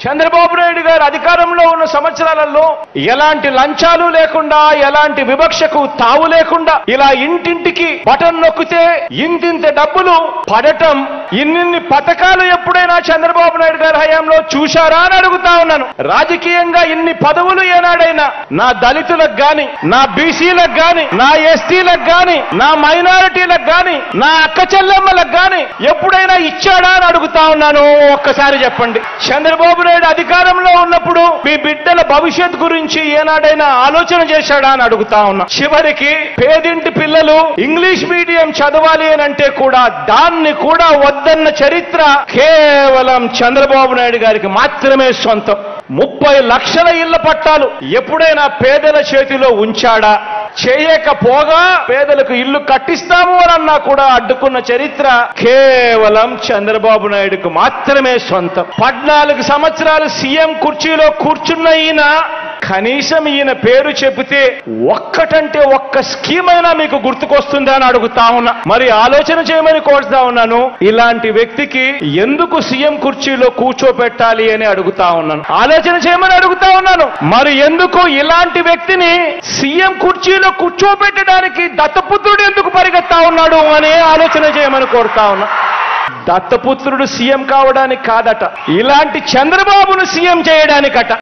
చంద్రబాబు నాయుడు గారు అధికారంలో ఉన్న సంవత్సరాలలో ఎలాంటి లంచాలు లేకుండా ఎలాంటి వివక్షకు తావు లేకుండా ఇలా ఇంటింటికి బటన్ నొక్కితే ఇంతింత డబ్బులు పడటం ఇన్నిన్ని పథకాలు ఎప్పుడైనా చంద్రబాబు నాయుడు గారి హయాంలో చూశారా అని అడుగుతా ఉన్నాను రాజకీయంగా ఇన్ని పదవులు ఏనాడైనా నా దళితులకు గాని నా బీసీలకు గాని నా ఎస్టీలకు గాని నా మైనారిటీలకు గాని నా అక్క చెల్లెమ్మలకు గాని ఎప్పుడైనా ఇచ్చాడా అని అడుగుతా ఉన్నాను ఒక్కసారి చెప్పండి చంద్రబాబు నాయుడు అధికారంలో ఉన్నప్పుడు మీ బిడ్డల భవిష్యత్ గురించి ఏనాడైనా ఆలోచన చేశాడా అని అడుగుతా ఉన్నా చివరికి పేదింటి పిల్లలు ఇంగ్లీష్ మీడియం చదవాలి అని అంటే కూడా దాన్ని కూడా వద్దన్న చరిత్ర కేవలం చంద్రబాబు నాయుడు గారికి మాత్రమే సొంతం ముప్పై లక్షల ఇళ్ల పట్టాలు ఎప్పుడైనా పేదల చేతిలో ఉంచాడా చేయకపోగా పేదలకు ఇల్లు కట్టిస్తాము అని అన్నా కూడా అడ్డుకున్న చరిత్ర కేవలం చంద్రబాబు నాయుడుకు మాత్రమే సొంతం పద్నాలుగు సంవత్సరాలు సీఎం కుర్చీలో కూర్చున్న ఈయన కనీసం ఈయన పేరు చెబితే ఒక్కటంటే ఒక్క స్కీమ్ అయినా మీకు గుర్తుకొస్తుందా అని అడుగుతా ఉన్నా మరి ఆలోచన చేయమని కోరుతా ఉన్నాను ఇలాంటి వ్యక్తికి ఎందుకు సీఎం కుర్చీలో కూర్చోపెట్టాలి అని అడుగుతా ఉన్నాను ఆలోచన చేయమని అడుగుతా ఉన్నాను మరి ఎందుకు ఇలాంటి వ్యక్తిని సీఎం కుర్చీలో కూర్చోబెట్టడానికి దత్తపుత్రుడు ఎందుకు పరిగెత్తా ఉన్నాడు అనే ఆలోచన చేయమని కోరుతా ఉన్నా దత్తపుత్రుడు సీఎం కావడానికి కాదట ఇలాంటి చంద్రబాబును సీఎం చేయడానికట